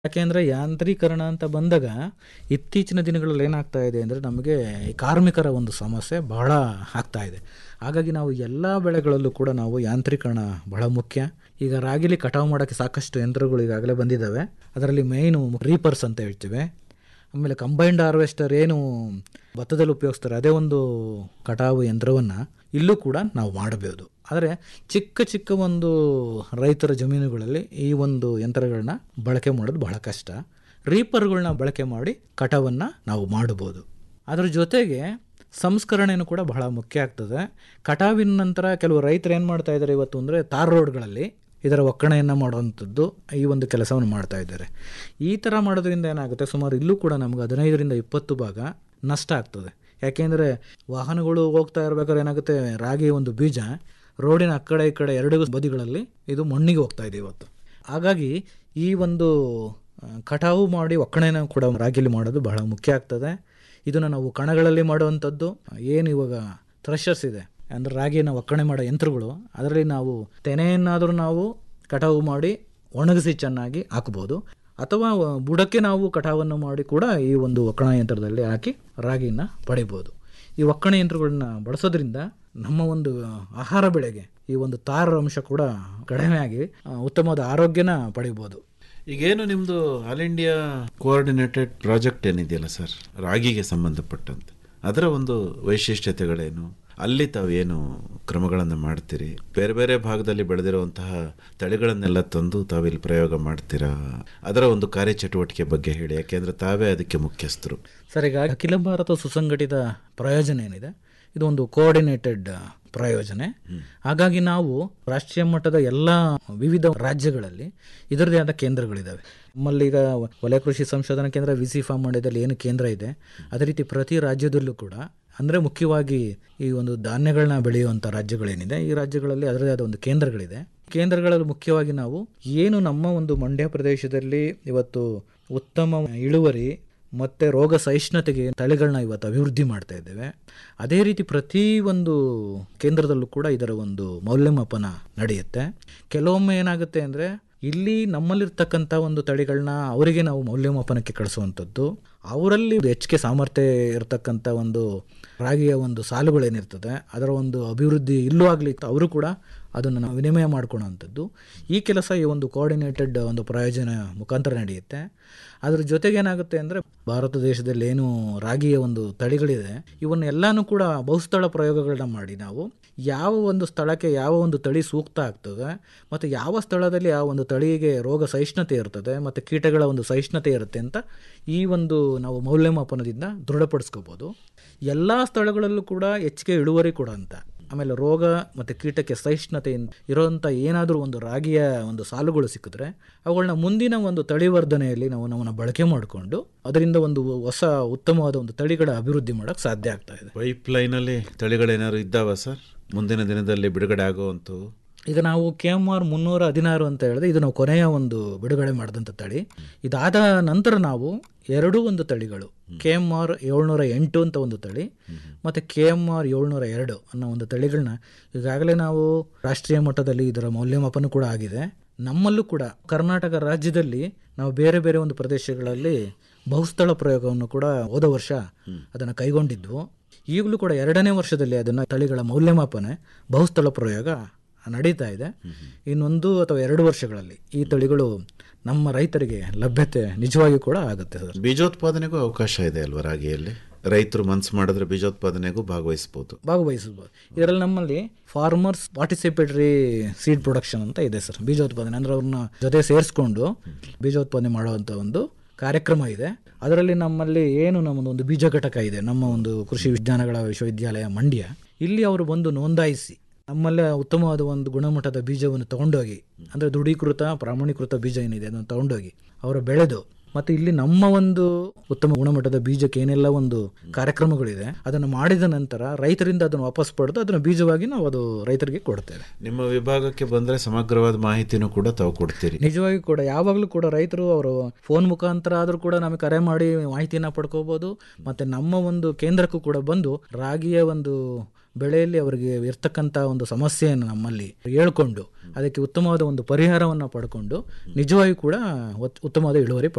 ಯಾಕೆಂದರೆ ಯಾಂತ್ರೀಕರಣ ಅಂತ ಬಂದಾಗ ಇತ್ತೀಚಿನ ದಿನಗಳಲ್ಲಿ ಏನಾಗ್ತಾ ಇದೆ ಅಂದರೆ ನಮಗೆ ಈ ಕಾರ್ಮಿಕರ ಒಂದು ಸಮಸ್ಯೆ ಬಹಳ ಆಗ್ತಾ ಇದೆ ಹಾಗಾಗಿ ನಾವು ಎಲ್ಲ ಬೆಳೆಗಳಲ್ಲೂ ಕೂಡ ನಾವು ಯಾಂತ್ರೀಕರಣ ಬಹಳ ಮುಖ್ಯ ಈಗ ರಾಗಿಲಿ ಕಟಾವು ಮಾಡೋಕ್ಕೆ ಸಾಕಷ್ಟು ಯಂತ್ರಗಳು ಈಗಾಗಲೇ ಬಂದಿದ್ದಾವೆ ಅದರಲ್ಲಿ ಮೇಯ್ನು ರೀಪರ್ಸ್ ಅಂತ ಹೇಳ್ತೀವಿ ಆಮೇಲೆ ಕಂಬೈನ್ಡ್ ಹಾರ್ವೆಸ್ಟರ್ ಏನು ಭತ್ತದಲ್ಲಿ ಉಪಯೋಗಿಸ್ತಾರೆ ಅದೇ ಒಂದು ಕಟಾವು ಯಂತ್ರವನ್ನು ಇಲ್ಲೂ ಕೂಡ ನಾವು ಮಾಡಬಹುದು ಆದರೆ ಚಿಕ್ಕ ಚಿಕ್ಕ ಒಂದು ರೈತರ ಜಮೀನುಗಳಲ್ಲಿ ಈ ಒಂದು ಯಂತ್ರಗಳನ್ನ ಬಳಕೆ ಮಾಡೋದು ಬಹಳ ಕಷ್ಟ ರೀಪರ್ಗಳನ್ನ ಬಳಕೆ ಮಾಡಿ ಕಟಾವನ್ನು ನಾವು ಮಾಡಬಹುದು ಅದ್ರ ಜೊತೆಗೆ ಸಂಸ್ಕರಣೆಯೂ ಕೂಡ ಬಹಳ ಮುಖ್ಯ ಆಗ್ತದೆ ಕಟಾವಿನ ನಂತರ ಕೆಲವು ರೈತರು ಏನು ಮಾಡ್ತಾ ಇದ್ದಾರೆ ಇವತ್ತು ಅಂದರೆ ತಾರ್ ರೋಡ್ಗಳಲ್ಲಿ ಇದರ ಒಕ್ಕಣೆಯನ್ನು ಮಾಡುವಂಥದ್ದು ಈ ಒಂದು ಕೆಲಸವನ್ನು ಮಾಡ್ತಾ ಇದ್ದಾರೆ ಈ ಥರ ಮಾಡೋದ್ರಿಂದ ಏನಾಗುತ್ತೆ ಸುಮಾರು ಇಲ್ಲೂ ಕೂಡ ನಮ್ಗೆ ಹದಿನೈದರಿಂದ ಇಪ್ಪತ್ತು ಭಾಗ ನಷ್ಟ ಆಗ್ತದೆ ಯಾಕೆಂದರೆ ವಾಹನಗಳು ಹೋಗ್ತಾ ಇರಬೇಕಾದ್ರೆ ಏನಾಗುತ್ತೆ ರಾಗಿ ಒಂದು ಬೀಜ ರೋಡಿನ ಆ ಕಡೆ ಈ ಕಡೆ ಎರಡು ಬದಿಗಳಲ್ಲಿ ಇದು ಮಣ್ಣಿಗೆ ಹೋಗ್ತಾ ಇದೆ ಇವತ್ತು ಹಾಗಾಗಿ ಈ ಒಂದು ಆ, ಕಟಾವು ಮಾಡಿ ಒಕ್ಕಣೆನ ಕೂಡ ರಾಗಿಲಿ ಮಾಡೋದು ಬಹಳ ಮುಖ್ಯ ಆಗ್ತದೆ ಇದನ್ನು ನಾವು ಕಣಗಳಲ್ಲಿ ಮಾಡುವಂಥದ್ದು ಏನು ಇವಾಗ ಥ್ರೆಷರ್ಸ್ ಇದೆ ಅಂದರೆ ರಾಗಿನ ಒಕ್ಕಣೆ ಮಾಡೋ ಯಂತ್ರಗಳು ಅದರಲ್ಲಿ ನಾವು ತೆನೆಯನ್ನಾದರೂ ನಾವು ಕಟಾವು ಮಾಡಿ ಒಣಗಿಸಿ ಚೆನ್ನಾಗಿ ಹಾಕ್ಬೋದು ಅಥವಾ ಬುಡಕ್ಕೆ ನಾವು ಕಟಾವನ್ನು ಮಾಡಿ ಕೂಡ ಈ ಒಂದು ಒಕ್ಕಣ ಯಂತ್ರದಲ್ಲಿ ಹಾಕಿ ರಾಗಿನ ಪಡಿಬೋದು ಈ ಒಕ್ಕಣೆ ಯಂತ್ರಗಳನ್ನ ಬಳಸೋದ್ರಿಂದ ನಮ್ಮ ಒಂದು ಆಹಾರ ಬೆಳೆಗೆ ಈ ಒಂದು ತಾರ ಅಂಶ ಕೂಡ ಕಡಿಮೆ ಆಗಿ ಆ, ಉತ್ತಮವಾದ ಆರೋಗ್ಯನ ಪಡಿಬೋದು ಈಗೇನು ನಿಮ್ಮದು ಆಲ್ ಇಂಡಿಯಾ ಕೋಆರ್ಡಿನೇಟೆಡ್ ಪ್ರಾಜೆಕ್ಟ್ ಏನಿದೆಯಲ್ಲ ಸರ್ ರಾಗಿಗೆ ಸಂಬಂಧಪಟ್ಟಂತೆ ಅದರ ಒಂದು ವೈಶಿಷ್ಟ್ಯತೆಗಳೇನು ಅಲ್ಲಿ ತಾವೇನು ಕ್ರಮಗಳನ್ನು ಮಾಡ್ತೀರಿ ಬೇರೆ ಬೇರೆ ಭಾಗದಲ್ಲಿ ಬೆಳೆದಿರುವಂತಹ ತಳಿಗಳನ್ನೆಲ್ಲ ತಂದು ತಾವಿಲ್ಲಿ ಪ್ರಯೋಗ ಮಾಡ್ತೀರಾ ಅದರ ಒಂದು ಕಾರ್ಯಚಟುವಟಿಕೆ ಬಗ್ಗೆ ಹೇಳಿ ಯಾಕೆಂದ್ರೆ ತಾವೇ ಅದಕ್ಕೆ ಮುಖ್ಯಸ್ಥರು ಸರ್ ಈಗ ಅಖಿಲ ಭಾರತ ಸುಸಂಘಟಿತ ಪ್ರಯೋಜನ ಏನಿದೆ ಇದು ಒಂದು ಕೋಆರ್ಡಿನೇಟೆಡ್ ಪ್ರಯೋಜನೆ ಹಾಗಾಗಿ ನಾವು ರಾಷ್ಟ್ರೀಯ ಮಟ್ಟದ ಎಲ್ಲ ವಿವಿಧ ರಾಜ್ಯಗಳಲ್ಲಿ ಇದರದೇ ಆದ ಕೇಂದ್ರಗಳಿದ್ದಾವೆ ನಮ್ಮಲ್ಲಿ ಈಗ ವಲಯ ಕೃಷಿ ಸಂಶೋಧನಾ ಕೇಂದ್ರ ವಿ ಸಿ ಫಾರ್ಮ್ ಮಂಡ್ಯದಲ್ಲಿ ಏನು ಕೇಂದ್ರ ಇದೆ ಅದೇ ರೀತಿ ಪ್ರತಿ ರಾಜ್ಯದಲ್ಲೂ ಕೂಡ ಅಂದರೆ ಮುಖ್ಯವಾಗಿ ಈ ಒಂದು ಧಾನ್ಯಗಳನ್ನ ಬೆಳೆಯುವಂಥ ರಾಜ್ಯಗಳೇನಿದೆ ಈ ರಾಜ್ಯಗಳಲ್ಲಿ ಅದರದೇ ಆದ ಒಂದು ಕೇಂದ್ರಗಳಿದೆ ಕೇಂದ್ರಗಳಲ್ಲಿ ಮುಖ್ಯವಾಗಿ ನಾವು ಏನು ನಮ್ಮ ಒಂದು ಮಂಡ್ಯ ಪ್ರದೇಶದಲ್ಲಿ ಇವತ್ತು ಉತ್ತಮ ಇಳುವರಿ ಮತ್ತು ರೋಗ ಸಹಿಷ್ಣುತೆಗೆ ತಳಿಗಳನ್ನ ಇವತ್ತು ಅಭಿವೃದ್ಧಿ ಮಾಡ್ತಾ ಇದ್ದೇವೆ ಅದೇ ರೀತಿ ಪ್ರತಿ ಒಂದು ಕೇಂದ್ರದಲ್ಲೂ ಕೂಡ ಇದರ ಒಂದು ಮೌಲ್ಯಮಾಪನ ನಡೆಯುತ್ತೆ ಕೆಲವೊಮ್ಮೆ ಏನಾಗುತ್ತೆ ಅಂದರೆ ಇಲ್ಲಿ ನಮ್ಮಲ್ಲಿರ್ತಕ್ಕಂಥ ಒಂದು ತಳಿಗಳನ್ನ ಅವರಿಗೆ ನಾವು ಮೌಲ್ಯಮಾಪನಕ್ಕೆ ಕಳಿಸುವಂಥದ್ದು ಅವರಲ್ಲಿ ಹೆಚ್ಚಿಗೆ ಸಾಮರ್ಥ್ಯ ಇರತಕ್ಕಂಥ ಒಂದು ರಾಗಿಯ ಒಂದು ಸಾಲುಗಳೇನಿರ್ತದೆ ಅದರ ಒಂದು ಅಭಿವೃದ್ಧಿ ಇಲ್ಲೂ ಆಗಲಿ ಅವರು ಕೂಡ ಅದನ್ನು ನಾವು ವಿನಿಮಯ ಮಾಡ್ಕೊಳ್ಳೋವಂಥದ್ದು ಈ ಕೆಲಸ ಈ ಒಂದು ಕೋಆರ್ಡಿನೇಟೆಡ್ ಒಂದು ಪ್ರಯೋಜನ ಮುಖಾಂತರ ನಡೆಯುತ್ತೆ ಅದ್ರ ಜೊತೆಗೆ ಏನಾಗುತ್ತೆ ಅಂದರೆ ಭಾರತ ದೇಶದಲ್ಲಿ ಏನು ರಾಗಿಯ ಒಂದು ತಳಿಗಳಿದೆ ಇವನ್ನ ಎಲ್ಲನೂ ಕೂಡ ಬಹುಸ್ಥಳ ಪ್ರಯೋಗಗಳನ್ನ ಮಾಡಿ ನಾವು ಯಾವ ಒಂದು ಸ್ಥಳಕ್ಕೆ ಯಾವ ಒಂದು ತಳಿ ಸೂಕ್ತ ಆಗ್ತದೆ ಮತ್ತು ಯಾವ ಸ್ಥಳದಲ್ಲಿ ಯಾವ ಒಂದು ತಳಿಗೆ ರೋಗ ಸಹಿಷ್ಣುತೆ ಇರ್ತದೆ ಮತ್ತು ಕೀಟಗಳ ಒಂದು ಸಹಿಷ್ಣುತೆ ಇರುತ್ತೆ ಅಂತ ಈ ಒಂದು ನಾವು ಮೌಲ್ಯಮಾಪನದಿಂದ ದೃಢಪಡಿಸ್ಕೋಬೋದು ಎಲ್ಲ ಸ್ಥಳಗಳಲ್ಲೂ ಕೂಡ ಹೆಚ್ಚಿಗೆ ಇಳುವರಿ ಕೊಡೋಂಥ ಆಮೇಲೆ ರೋಗ ಮತ್ತು ಕೀಟಕ್ಕೆ ಸಹಿಷ್ಣುತೆ ಇರೋಂಥ ಏನಾದರೂ ಒಂದು ರಾಗಿಯ ಒಂದು ಸಾಲುಗಳು ಸಿಕ್ಕಿದ್ರೆ ಅವುಗಳನ್ನ ಮುಂದಿನ ಒಂದು ತಳಿವರ್ಧನೆಯಲ್ಲಿ ನಾವು ನಮ್ಮನ್ನು ಬಳಕೆ ಮಾಡಿಕೊಂಡು ಅದರಿಂದ ಒಂದು ಹೊಸ ಉತ್ತಮವಾದ ಒಂದು ತಳಿಗಳ ಅಭಿವೃದ್ಧಿ ಮಾಡೋಕ್ಕೆ ಸಾಧ್ಯ ಆಗ್ತಾ ಇದೆ ಪೈಪ್ ಲೈನಲ್ಲಿ ತಳಿಗಳೇನಾದ್ರು ಇದ್ದಾವ ಸರ್ ಮುಂದಿನ ದಿನದಲ್ಲಿ ಬಿಡುಗಡೆ ಆಗುವಂಥವು ಈಗ ನಾವು ಕೆ ಎಮ್ ಆರ್ ಮುನ್ನೂರ ಹದಿನಾರು ಅಂತ ಹೇಳಿದ್ರೆ ಇದು ನಾವು ಕೊನೆಯ ಒಂದು ಬಿಡುಗಡೆ ಮಾಡಿದಂಥ ತಳಿ ಇದಾದ ನಂತರ ನಾವು ಎರಡೂ ಒಂದು ತಳಿಗಳು ಕೆ ಎಮ್ ಆರ್ ಏಳ್ನೂರ ಎಂಟು ಅಂತ ಒಂದು ತಳಿ ಮತ್ತು ಕೆ ಎಮ್ ಆರ್ ಏಳ್ನೂರ ಎರಡು ಅನ್ನೋ ಒಂದು ತಳಿಗಳನ್ನ ಈಗಾಗಲೇ ನಾವು ರಾಷ್ಟ್ರೀಯ ಮಟ್ಟದಲ್ಲಿ ಇದರ ಮೌಲ್ಯಮಾಪನ ಕೂಡ ಆಗಿದೆ ನಮ್ಮಲ್ಲೂ ಕೂಡ ಕರ್ನಾಟಕ ರಾಜ್ಯದಲ್ಲಿ ನಾವು ಬೇರೆ ಬೇರೆ ಒಂದು ಪ್ರದೇಶಗಳಲ್ಲಿ ಬಹುಸ್ಥಳ ಪ್ರಯೋಗವನ್ನು ಕೂಡ ಹೋದ ವರ್ಷ ಅದನ್ನು ಕೈಗೊಂಡಿದ್ವು ಈಗಲೂ ಕೂಡ ಎರಡನೇ ವರ್ಷದಲ್ಲಿ ಅದನ್ನು ತಳಿಗಳ ಮೌಲ್ಯಮಾಪನೆ ಬಹುಸ್ಥಳ ಪ್ರಯೋಗ ನಡೀತಾ ಇದೆ ಇನ್ನೊಂದು ಅಥವಾ ಎರಡು ವರ್ಷಗಳಲ್ಲಿ ಈ ತಳಿಗಳು ನಮ್ಮ ರೈತರಿಗೆ ಲಭ್ಯತೆ ನಿಜವಾಗಿಯೂ ಕೂಡ ಆಗುತ್ತೆ ಸರ್ ಬೀಜೋತ್ಪಾದನೆಗೂ ಅವಕಾಶ ಇದೆ ಅಲ್ವಾ ರಾಗಿಯಲ್ಲಿ ರೈತರು ಮನ್ಸು ಮಾಡಿದ್ರೆ ಬೀಜೋತ್ಪಾದನೆಗೂ ಭಾಗವಹಿಸ್ಬೋದು ಭಾಗವಹಿಸಬಹುದು ಇದರಲ್ಲಿ ನಮ್ಮಲ್ಲಿ ಫಾರ್ಮರ್ಸ್ ಪಾರ್ಟಿಸಿಪೇಟರಿ ಸೀಡ್ ಪ್ರೊಡಕ್ಷನ್ ಅಂತ ಇದೆ ಸರ್ ಬೀಜೋತ್ಪಾದನೆ ಅಂದ್ರೆ ಅವ್ರನ್ನ ಜೊತೆ ಸೇರಿಸ್ಕೊಂಡು ಬೀಜೋತ್ಪಾದನೆ ಮಾಡುವಂಥ ಒಂದು ಕಾರ್ಯಕ್ರಮ ಇದೆ ಅದರಲ್ಲಿ ನಮ್ಮಲ್ಲಿ ಏನು ನಮ್ಮದು ಒಂದು ಬೀಜ ಘಟಕ ಇದೆ ನಮ್ಮ ಒಂದು ಕೃಷಿ ವಿಜ್ಞಾನಗಳ ವಿಶ್ವವಿದ್ಯಾಲಯ ಮಂಡ್ಯ ಇಲ್ಲಿ ಅವರು ಬಂದು ನೋಂದಾಯಿಸಿ ನಮ್ಮಲ್ಲೇ ಉತ್ತಮವಾದ ಒಂದು ಗುಣಮಟ್ಟದ ಬೀಜವನ್ನು ತಗೊಂಡೋಗಿ ಅಂದರೆ ದೃಢೀಕೃತ ಪ್ರಾಮಾಣೀಕೃತ ಬೀಜ ಏನಿದೆ ಅದನ್ನು ತಗೊಂಡೋಗಿ ಅವರು ಬೆಳೆದು ಮತ್ತು ಇಲ್ಲಿ ನಮ್ಮ ಒಂದು ಉತ್ತಮ ಗುಣಮಟ್ಟದ ಬೀಜಕ್ಕೆ ಏನೆಲ್ಲ ಒಂದು ಕಾರ್ಯಕ್ರಮಗಳಿದೆ ಅದನ್ನು ಮಾಡಿದ ನಂತರ ರೈತರಿಂದ ಅದನ್ನು ವಾಪಸ್ ಪಡೆದು ಅದನ್ನು ಬೀಜವಾಗಿ ನಾವು ಅದು ರೈತರಿಗೆ ಕೊಡ್ತೇವೆ ನಿಮ್ಮ ವಿಭಾಗಕ್ಕೆ ಬಂದರೆ ಸಮಗ್ರವಾದ ಮಾಹಿತಿನೂ ಕೂಡ ತಾವು ಕೊಡ್ತೀರಿ ನಿಜವಾಗಿ ಕೂಡ ಯಾವಾಗಲೂ ಕೂಡ ರೈತರು ಅವರು ಫೋನ್ ಮುಖಾಂತರ ಆದರೂ ಕೂಡ ನಮಗೆ ಕರೆ ಮಾಡಿ ಮಾಹಿತಿಯನ್ನು ಪಡ್ಕೋಬೋದು ಮತ್ತು ನಮ್ಮ ಒಂದು ಕೇಂದ್ರಕ್ಕೂ ಕೂಡ ಬಂದು ರಾಗಿಯ ಒಂದು ಬೆಳೆಯಲ್ಲಿ ಅವರಿಗೆ ಇರ್ತಕ್ಕಂಥ ಒಂದು ಸಮಸ್ಯೆಯನ್ನು ನಮ್ಮಲ್ಲಿ ಹೇಳ್ಕೊಂಡು ಅದಕ್ಕೆ ಉತ್ತಮವಾದ ಒಂದು ಪರಿಹಾರವನ್ನು ಪಡ್ಕೊಂಡು ನಿಜವಾಗಿಯೂ ಕೂಡ ಉತ್- ಉತ್ತಮವಾದ ಇಳುವರಿ ಪಡ್